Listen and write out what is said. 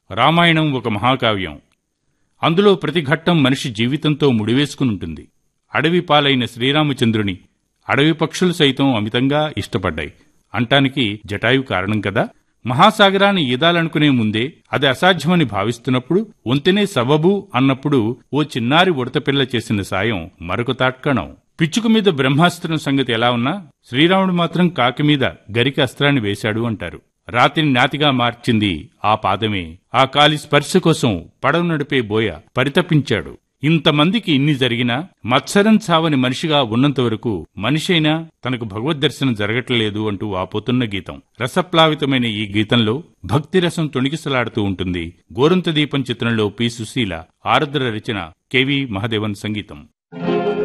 రామాయణం ఒక మహాకావ్యం అందులో ప్రతి ఘట్టం మనిషి జీవితంతో ముడివేసుకుని ఉంటుంది అడవి పాలైన శ్రీరామచంద్రుని అడవి పక్షులు సైతం అమితంగా ఇష్టపడ్డాయి అంటానికి జటాయు కారణం కదా మహాసాగరాన్ని ఈదాలనుకునే ముందే అది అసాధ్యమని భావిస్తున్నప్పుడు వంతెనే సబబు అన్నప్పుడు ఓ చిన్నారి ఉడతపిల్ల చేసిన సాయం మరొక తాట్కణం పిచ్చుక మీద బ్రహ్మాస్త్రం సంగతి ఎలా ఉన్నా శ్రీరాముడు మాత్రం కాకి మీద గరిక అస్త్రాన్ని వేశాడు అంటారు రాతిని నాతిగా మార్చింది ఆ పాదమే ఆ కాలి స్పర్శ కోసం పడవ నడిపే బోయ పరితపించాడు ఇంతమందికి ఇన్ని జరిగినా మత్సరం చావని మనిషిగా ఉన్నంత వరకు మనిషైనా తనకు భగవద్దర్శనం జరగట్లేదు అంటూ వాపోతున్న గీతం రసప్లావితమైన ఈ గీతంలో భక్తి రసం తొణికిసలాడుతూ ఉంటుంది గోరంత దీపం చిత్రంలో పి సుశీల ఆరుద్ర రచన కెవి మహదేవన్ సంగీతం